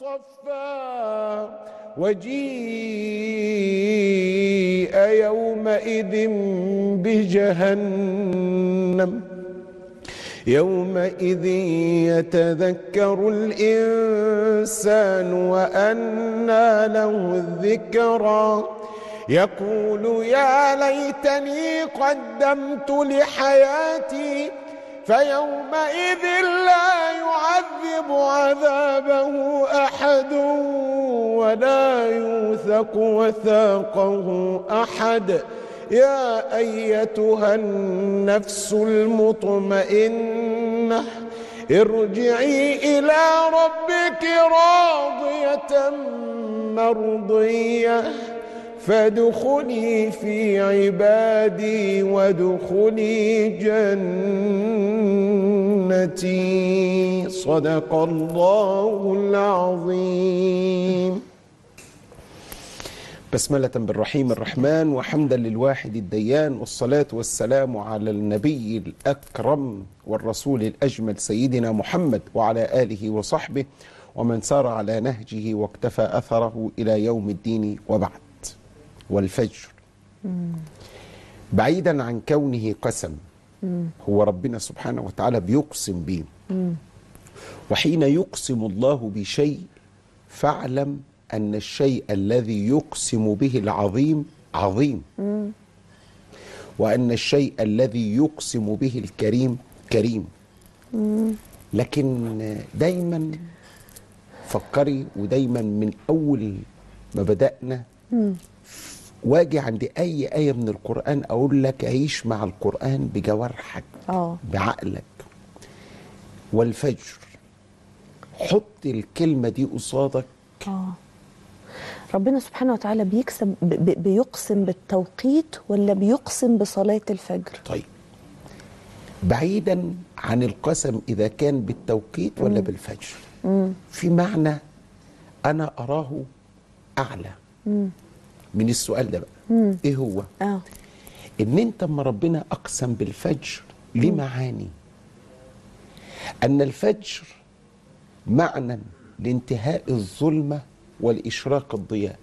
صفا وجيء يومئذ بجهنم يومئذ يتذكر الإنسان وأنى له الذكرى يقول يا ليتني قدمت لحياتي فيومئذ لا يعذب عذابه أحد ولا يوثق وثاقه أحد يا أيتها النفس المطمئنة ارجعي إلى ربك راضية مرضية فادخلي في عبادي وادخلي جنتي صدق الله العظيم بسملة بالرحيم الرحمن وحمدا للواحد الديان والصلاة والسلام على النبي الأكرم والرسول الأجمل سيدنا محمد وعلى آله وصحبه ومن سار على نهجه واكتفى أثره إلى يوم الدين وبعد والفجر بعيدا عن كونه قسم هو ربنا سبحانه وتعالى بيقسم به وحين يقسم الله بشيء فاعلم أن الشيء الذي يقسم به العظيم عظيم وأن الشيء الذي يقسم به الكريم كريم لكن دايما فكري ودايما من أول ما بدأنا واجي عند أي آية من القرآن أقول لك عيش مع القرآن بجوارحك اه بعقلك والفجر حط الكلمة دي قصادك اه ربنا سبحانه وتعالى بيكسب ب- ب- بيقسم بالتوقيت ولا بيقسم بصلاة الفجر طيب بعيدا عن القسم إذا كان بالتوقيت ولا بالفجر في معنى أنا أراه أعلى من السؤال ده بقى إيه هو اه ان انت اما ربنا اقسم بالفجر ليه معاني ان الفجر معنى لانتهاء الظلمه والاشراق الضياء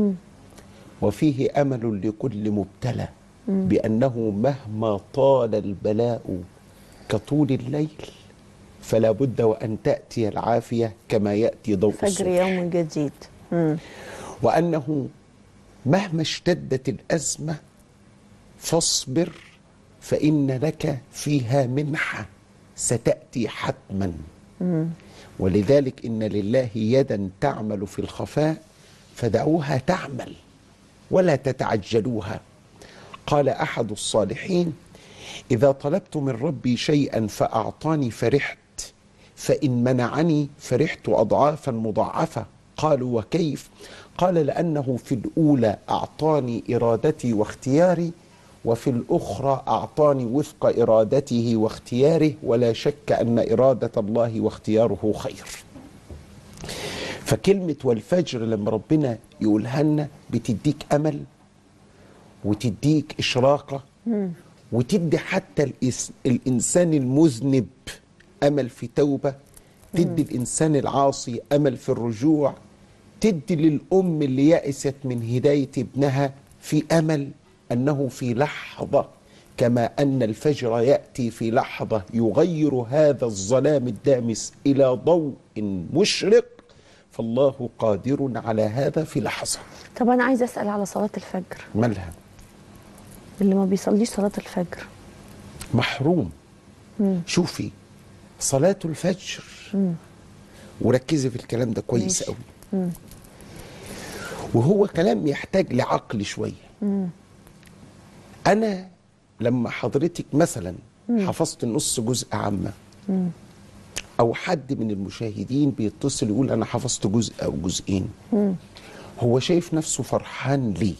وفيه امل لكل مبتلى بانه مهما طال البلاء كطول الليل فلا بد وان تاتي العافيه كما ياتي ضوء فجر الصبح يوم جديد مم. وانه مهما اشتدت الازمه فاصبر فان لك فيها منحه ستاتي حتما ولذلك ان لله يدا تعمل في الخفاء فدعوها تعمل ولا تتعجلوها قال احد الصالحين اذا طلبت من ربي شيئا فاعطاني فرحت فان منعني فرحت اضعافا مضاعفه قالوا وكيف قال لانه في الاولى اعطاني ارادتي واختياري وفي الاخرى اعطاني وفق ارادته واختياره ولا شك ان اراده الله واختياره خير فكلمه والفجر لما ربنا يقولها لنا بتديك امل وتديك اشراقه وتدي حتى الإس- الانسان المذنب امل في توبه تدي الانسان العاصي امل في الرجوع تدي للام اللي يأست من هدايه ابنها في امل انه في لحظه كما ان الفجر ياتي في لحظه يغير هذا الظلام الدامس الى ضوء مشرق فالله قادر على هذا في لحظه طب انا عايزه اسال على صلاة الفجر مالها اللي ما بيصليش صلاة الفجر محروم شوفي صلاة الفجر وركزي في الكلام ده كويس ماشي. قوي وهو كلام يحتاج لعقل شوية أنا لما حضرتك مثلا حفظت نص جزء عامة أو حد من المشاهدين بيتصل يقول أنا حفظت جزء أو جزئين هو شايف نفسه فرحان ليه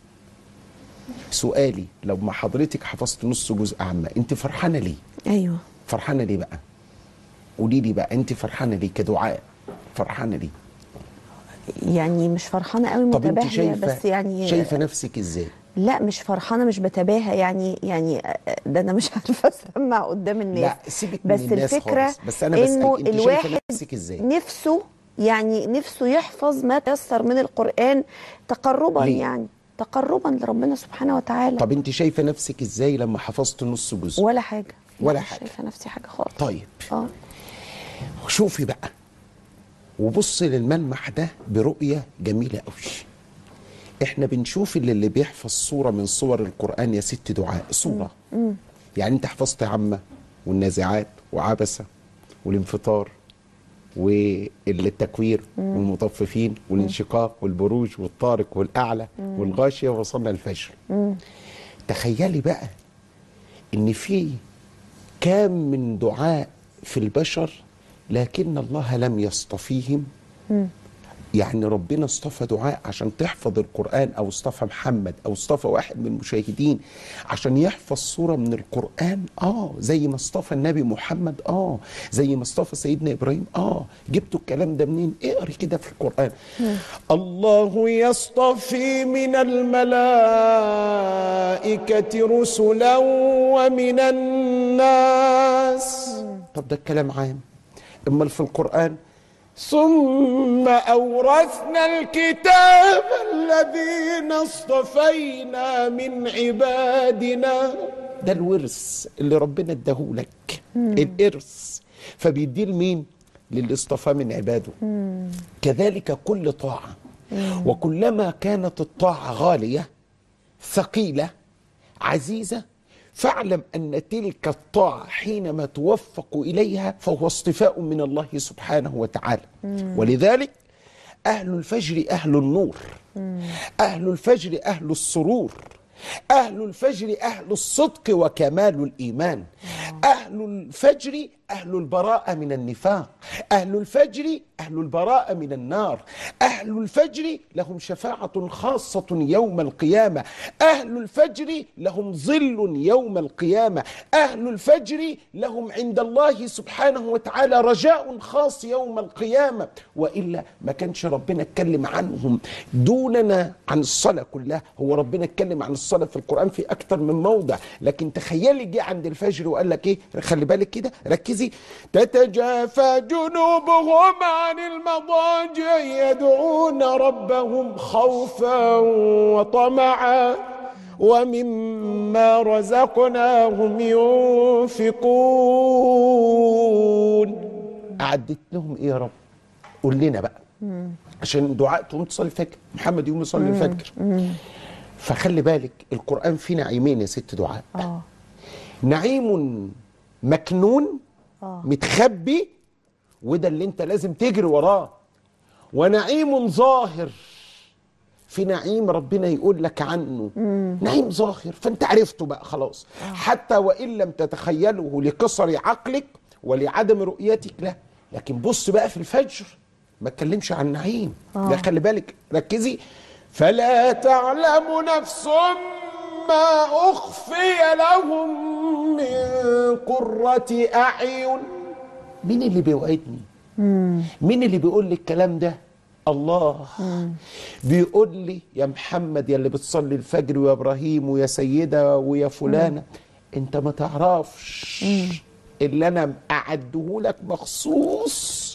سؤالي لو ما حضرتك حفظت نص جزء عامة أنت فرحانة ليه ايوه فرحانه ليه بقى؟ قولي لي بقى انت فرحانه ليه كدعاء؟ فرحانه ليه؟ يعني مش فرحانه قوي طب انت متباهيه شايفه بس يعني شايفه نفسك ازاي؟ لا مش فرحانه مش بتباهى يعني يعني ده انا مش عارفه اسمع قدام الناس لا سيبك من بس الناس الفكره خالص بس انا بسأل انه انت شايفه الواحد نفسك ازاي؟ نفسه يعني نفسه يحفظ ما تيسر من القرآن تقربا ليه؟ يعني تقربا لربنا سبحانه وتعالى طب انت شايفه نفسك ازاي لما حفظت نص جزء ولا حاجة ولا مش حاجة. شايفة نفسي حاجة خالص طيب اه شوفي بقى وبص للملمح ده برؤية جميلة قوي احنا بنشوف اللي, اللي بيحفظ صورة من صور القرآن يا ست دعاء صورة يعني انت حفظت عامة والنازعات وعبسة والانفطار والتكوير والمطففين والانشقاق والبروج والطارق والأعلى والغاشية ووصلنا الفجر تخيلي بقى ان في كام من دعاء في البشر لكن الله لم يصطفيهم يعني ربنا اصطفى دعاء عشان تحفظ القرآن أو اصطفى محمد أو اصطفى واحد من المشاهدين عشان يحفظ صورة من القرآن آه زي ما اصطفى النبي محمد آه زي ما اصطفى سيدنا إبراهيم آه جبتوا الكلام ده منين اقري كده في القرآن الله يصطفي من الملائكة رسلا ومن الناس طب ده الكلام عام امال في القرآن ثم أورثنا الكتاب الذين اصطفينا من عبادنا ده الورث اللي ربنا اداهولك الإرث فبيديه لمين؟ للي اصطفاه من عباده كذلك كل طاعة وكلما كانت الطاعة غالية ثقيلة عزيزة فاعلم أن تلك الطاعة حينما توفق إليها فهو اصطفاء من الله سبحانه وتعالى ولذلك أهل الفجر أهل النور أهل الفجر أهل السرور أهل الفجر أهل الصدق وكمال الإيمان أهل الفجر أهل البراءة من النفاق أهل الفجر أهل البراءة من النار أهل الفجر لهم شفاعة خاصة يوم القيامة أهل الفجر لهم ظل يوم القيامة أهل الفجر لهم عند الله سبحانه وتعالى رجاء خاص يوم القيامة وإلا ما كانش ربنا اتكلم عنهم دوننا عن الصلاة كلها هو ربنا اتكلم عن الصلاة في القرآن في أكثر من موضع لكن تخيلي جه عند الفجر وقال لك إيه خلي بالك كده ركزي تتجافى جنوبهم عن المضاجع يدعون ربهم خوفا وطمعا ومما رزقناهم ينفقون أعدت لهم إيه يا رب قول لنا بقى عشان دعاء تقوم تصلي الفجر محمد يقوم يصلي الفجر فخلي بالك القرآن فيه نعيمين يا ست دعاء اه نعيم مكنون آه. متخبي وده اللي انت لازم تجري وراه ونعيم ظاهر في نعيم ربنا يقول لك عنه نعيم ظاهر فانت عرفته بقى خلاص حتى وان لم تتخيله لقصر عقلك ولعدم رؤيتك له لكن بص بقى في الفجر ما اتكلمش عن نعيم لا خلي بالك ركزي فلا تعلم نفس ما أخفي لهم من قرة أعين مين اللي بيوعدني مين اللي بيقول لي الكلام ده الله بيقول لي يا محمد يا اللي بتصلي الفجر ويا ابراهيم ويا سيده ويا فلانه انت ما تعرفش اللي انا اعده لك مخصوص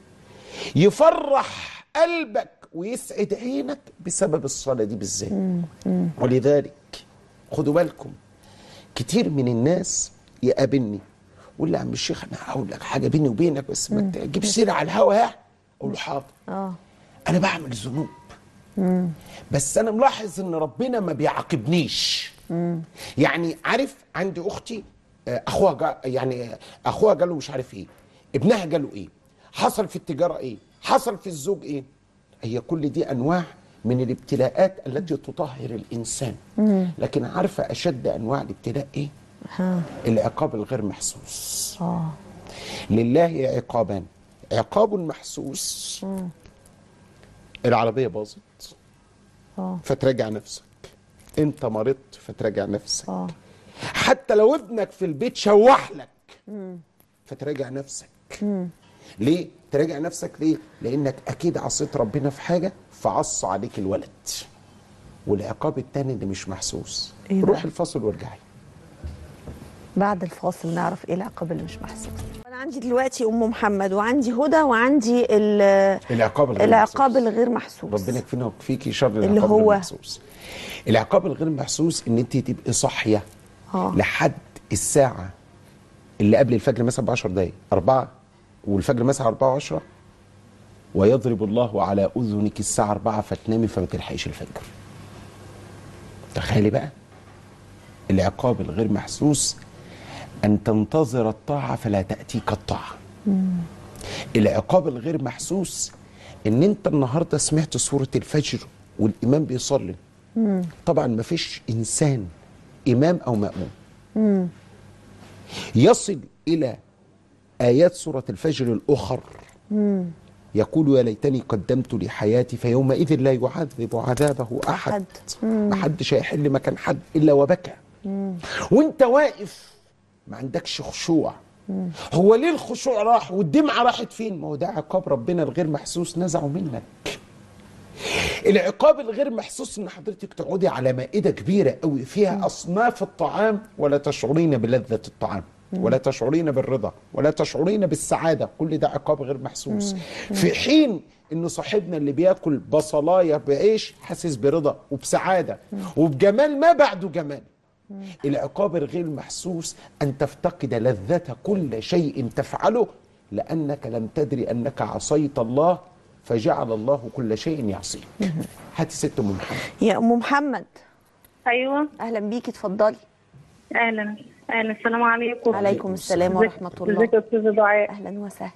يفرح قلبك ويسعد عينك بسبب الصلاه دي بالذات ولذلك خدوا بالكم كتير من الناس يقابلني يقول لي يا عم الشيخ انا هقول لك حاجه بيني وبينك بس ما تجيبش سيره على الهوا ها اقول له حاضر اه انا بعمل ذنوب بس انا ملاحظ ان ربنا ما بيعاقبنيش يعني عارف عندي اختي آه، اخوها جا يعني اخوها جاله مش عارف ايه ابنها جاله ايه حصل في التجاره ايه حصل في الزوج ايه هي كل دي انواع من الابتلاءات التي تطهر الانسان لكن عارفه اشد انواع الابتلاء ايه ها العقاب الغير محسوس اه لله عقابان عقاب محسوس العربية باظت اه فتراجع نفسك انت مرضت فتراجع نفسك اه حتى لو ابنك في البيت شوح لك فتراجع نفسك ليه تراجع نفسك ليه لانك اكيد عصيت ربنا في حاجة فعص عليك الولد والعقاب التاني اللي مش محسوس إيه بقى؟ روح الفصل وارجعي بعد الفاصل نعرف ايه العقاب اللي مش محسوس انا عندي عندي دلوقتي ام محمد وعندي هدى وعندي ال- العقاب الغير العقاب محسوس. الغير محسوس ربنا يكفينا ويكفيكي شر اللي العقاب هو؟ الغير محسوس العقاب الغير محسوس ان انت تبقي صاحيه آه. لحد الساعه اللي قبل الفجر مثلا ب 10 دقائق أربعة والفجر مثلا 4 و10 ويضرب الله على اذنك الساعه 4 فتنامي فما تلحقيش الفجر تخيلي بقى العقاب الغير محسوس ان تنتظر الطاعه فلا تاتيك الطاعه العقاب الغير محسوس ان انت النهارده سمعت سوره الفجر والامام بيصلي طبعا ما فيش انسان امام او ماموم يصل الى ايات سوره الفجر الاخر يقول يا ليتني قدمت لحياتي فيومئذ لا يعذب عذابه احد أحد. ما حدش هيحل مكان حد الا وبكى وانت واقف ما عندكش خشوع هو ليه الخشوع راح والدمعه راحت فين ما هو ده عقاب ربنا الغير محسوس نزعه منك العقاب الغير محسوس ان حضرتك تقعدي على مائده كبيره قوي فيها اصناف الطعام ولا تشعرين بلذه الطعام ولا تشعرين بالرضا ولا تشعرين بالسعاده كل ده عقاب غير محسوس في حين ان صاحبنا اللي بياكل بصلايه بعيش حاسس برضا وبسعاده وبجمال ما بعده جمال العقاب الغير محسوس ان تفتقد لذه كل شيء تفعله لانك لم تدري انك عصيت الله فجعل الله كل شيء يعصيه هاتي ست ام محمد يا ام محمد ايوه اهلا بيكي اتفضلي اهلا اهلا السلام عليكم عليكم السلام ورحمه ازيك الله يا استاذه دعاء اهلا وسهلا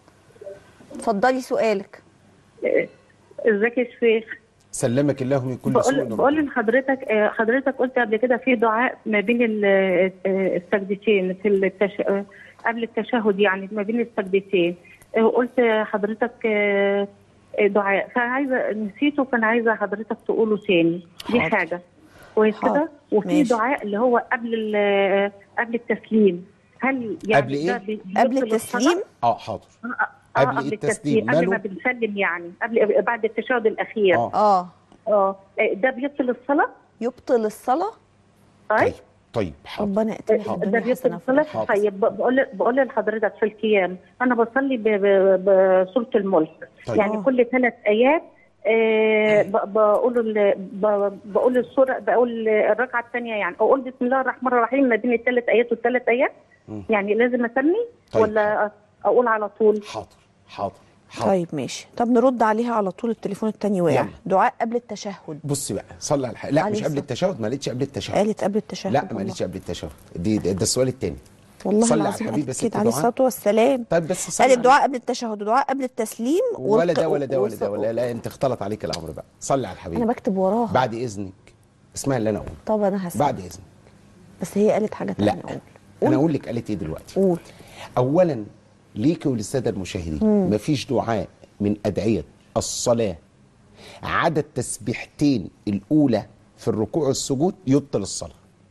اتفضلي سؤالك إيه، ازيك يا شيخ سلمك الله من كل بقول سوء بقول لحضرتك آه، حضرتك قلت قبل كده في دعاء ما بين ال- آه، السجدتين في التش... آه، قبل التشهد يعني ما بين السجدتين آه، قلت حضرتك آه، آه، دعاء فعايزه نسيته كان عايزه حضرتك تقوله تاني دي حاضر. حاجه كويس حاضر. كده وفي ماشي. دعاء اللي هو قبل ال- قبل التسليم هل يعني قبل إيه؟ ده بي- قبل بيبطل التسليم الصلاة؟ اه حاضر آه، قبل قبل التسليم. قبل ما ماله؟ بنسلم يعني قبل بعد التشهد الاخير اه اه اه ده بيبطل الصلاه يبطل الصلاه طيب طيب طيب حاضر ربنا يأتي ده بالدنيا بيبطل حسنه في الصلاه الآخرة. طيب بقول بقول لحضرتك في القيام انا بصلي ب- ب- بسوره الملك طيب. يعني آه. كل ثلاث ايات آه، ب- بقول ال- ب- بقول السوره بقول الركعه الثانيه يعني اقول بسم الله الرحمن الرحيم ما بين الثلاث ايات والثلاث ايات يعني لازم اسمي طيب. ولا اقول على طول حاضر حاضر حاضر طيب ماشي طب نرد عليها على طول التليفون التاني وقع يلا. دعاء قبل التشهد بصي بقى صلي على الحق لا عليه مش قبل الصلاة. التشهد ما قالتش قبل التشهد قالت قبل التشهد لا ما والله. قالتش قبل التشهد دي ده, ده السؤال الثاني والله صلي على العظيم الحبيب يا ست اكيد عليه دعاء. الصلاه والسلام طيب بس صلي قالت على- دعاء قبل التشهد ودعاء قبل التسليم ولا والق- ده ولا ده ولا والص- ده ولا لا انت اختلط عليك الامر بقى صلي على الحبيب انا بكتب وراها بعد اذنك اسمها اللي انا اقول طب انا هسمع بعد اذنك بس هي قالت حاجه لا تانية قول انا اقول لك قالت ايه دلوقتي قول اولا ليك وللساده المشاهدين مفيش دعاء من ادعيه الصلاه عدد تسبيحتين الاولى في الركوع والسجود يبطل الصلاه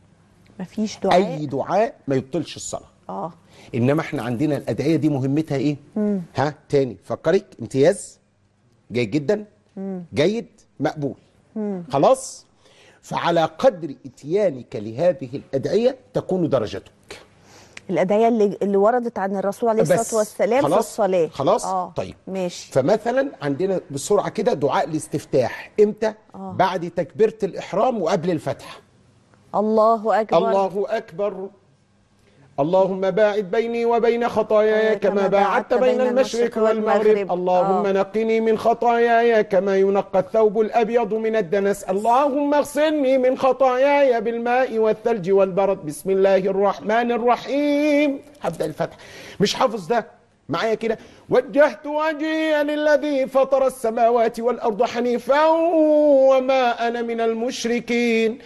مفيش دعاء اي دعاء ما يبطلش الصلاه اه انما احنا عندنا الادعيه دي مهمتها ايه ها تاني فكرك امتياز جيد جدا جيد مقبول خلاص فعلى قدر اتيانك لهذه الادعيه تكون درجتك الادعيه اللي اللي وردت عن الرسول عليه بس. الصلاه والسلام في خلاص؟ الصلاه خلاص؟ اه طيب. ماشي فمثلا عندنا بسرعه كده دعاء الاستفتاح امتى بعد تكبيره الاحرام وقبل الفتح الله اكبر الله أكبر اللهم باعد بيني وبين خطاياي كما باعدت بين المشرق والمغرب اللهم آه. نقني من خطاياي كما ينقى الثوب الأبيض من الدنس اللهم اغسلني من خطاياي بالماء والثلج والبرد بسم الله الرحمن الرحيم هبدأ الفتح مش حافظ ده معايا كده وجهت وجهي للذي فطر السماوات والأرض حنيفا وما أنا من المشركين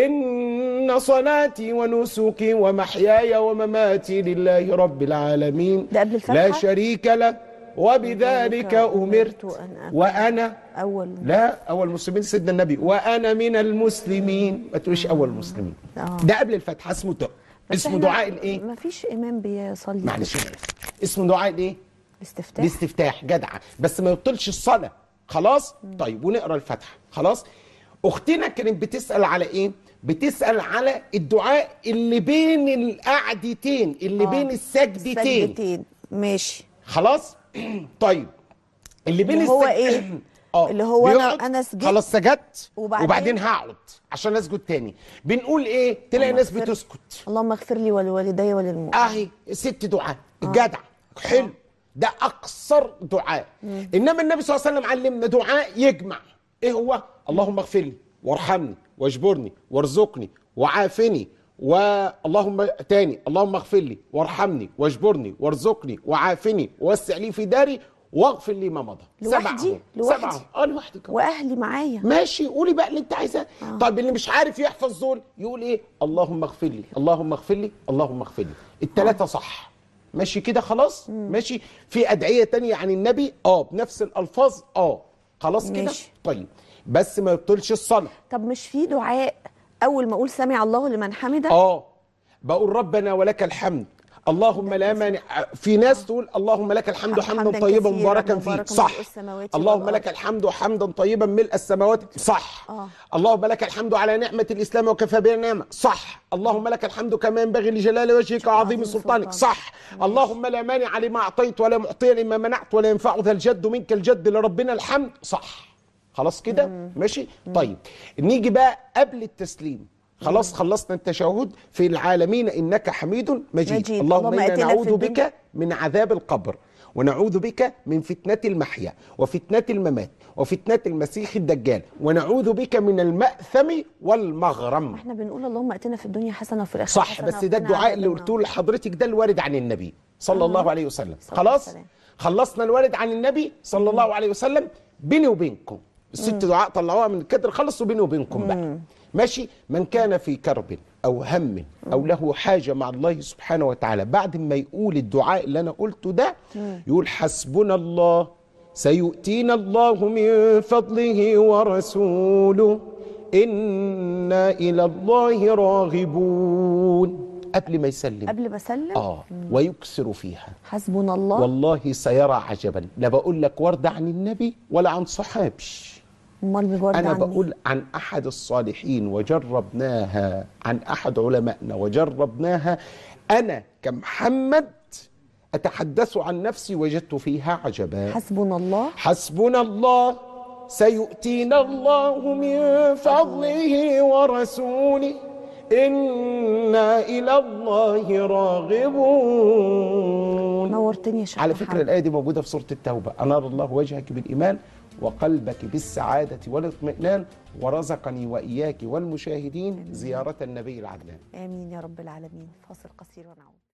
إن صلاتي ونسكي ومحياي ومماتي لله رب العالمين ده قبل الفتحة؟ لا شريك له وبذلك أمرت أن أكون وأنا اول لا أول مسلمين سيدنا النبي وأنا من المسلمين ما تقولش أول مسلمين آه. ده قبل الفتحة اسمه دعاء بس اسمه إحنا دعاء الإيه؟ مفيش امام بيصلي معلش أنا آسف. اسمه دعاء الإيه؟ الاستفتاح الاستفتاح جدعة بس ما يبطلش الصلاة خلاص طيب ونقرا الفاتحة خلاص اختنا كانت بتسأل على ايه بتسأل على الدعاء اللي بين القعدتين اللي آه. بين السجدتين السجدتين ماشي خلاص طيب اللي بين اللي هو السج- إيه؟ اه اللي هو أنا- بيقعد، أنا سجدت خلاص سجدت وبعدين؟ وبعدين هقعد عشان اسجد تاني بنقول ايه تلاقي اللهم ناس اغفر- بتسكت اللهم اغفر لي ولوالدي وللمؤمنين اهي ست دعاء الجدع حلو ده اقصر دعاء انما النبي صلى الله عليه وسلم علمنا دعاء يجمع ايه هو اللهم اغفر لي وارحمني واجبرني وارزقني وعافني واللهم تاني اللهم اغفر لي وارحمني واجبرني وارزقني وعافني ووسع لي في داري واغفر لي ما مضى لوحدي؟ سبعة لوحدي؟ سبعة اه لوحدي كمان. واهلي معايا ماشي قولي بقى اللي انت عايزاه طيب اللي مش عارف يحفظ دول يقول ايه اللهم اغفر لي اللهم اغفر لي اللهم اغفر لي الثلاثه صح ماشي كده خلاص ماشي في ادعيه تانية عن النبي اه بنفس الالفاظ اه خلاص كده ماشي. طيب بس ما يبطلش الصلاه طب مش في دعاء اول ما اقول سمع الله لمن حمده اه بقول ربنا ولك الحمد اللهم لا مانع في ناس تقول اللهم لك الحمد حمداً حمدا طيبا كثيراً مباركا فيه مباركاً صح ملء السماوات اللهم والأرض. لك الحمد حمدا طيبا ملء السماوات صح آه. اللهم لك الحمد على نعمة الإسلام وكفى بها نعمة صح اللهم لك الحمد كما ينبغي لجلال وجهك وعظيم عظيم سلطانك سلطانك. صح اللهم لا مانع لما أعطيت ولا معطي لما منعت ولا ينفع ذا الجد منك الجد لربنا الحمد صح خلاص كده ماشي طيب نيجي بقى قبل التسليم خلاص خلصنا التشهد في العالمين انك حميد مجيد, مجيد. اللهم اللهم انا آتنا في نعوذ الدنيا- بك من عذاب القبر ونعوذ بك من فتنة المحيا وفتنة الممات وفتنة المسيح الدجال ونعوذ بك من المأثم والمغرم احنا بنقول اللهم اتنا في الدنيا حسنه وفي الاخره صح حسنة بس ده وقنا الدعاء عذاب اللي النار. قلته لحضرتك ده الوارد عن النبي صلى الله عليه وسلم صلى خلاص الله عليه خلصنا الوارد عن النبي صلى الله عليه وسلم بيني وبينكم الست دعاء طلعوها من الكدر خلصوا بيني وبينكم بقى ماشي من كان في كرب او هم او له حاجه مع الله سبحانه وتعالى بعد ما يقول الدعاء اللي انا قلته ده يقول حسبنا الله سيؤتينا الله من فضله ورسوله انا الى الله راغبون قبل ما يسلم قبل ما اسلم اه ويكسر فيها حسبنا الله والله سيرى عجبا لا بقول لك ورد عن النبي ولا عن صحابش امال بورد انا عني بقول عن احد الصالحين وجربناها عن احد علمائنا وجربناها انا كمحمد اتحدث عن نفسي وجدت فيها عجبا حسبنا الله حسبنا الله سيؤتينا الله من فضله ورسوله إنا إلى الله راغبون نورتني يا شيخ على فكرة محمد. الآية دي موجودة في سورة التوبة أنار الله وجهك بالإيمان وقلبك بالسعادة والاطمئنان ورزقني وإياك والمشاهدين زيارة النبي العدنان امين يا رب العالمين فاصل قصير ونعود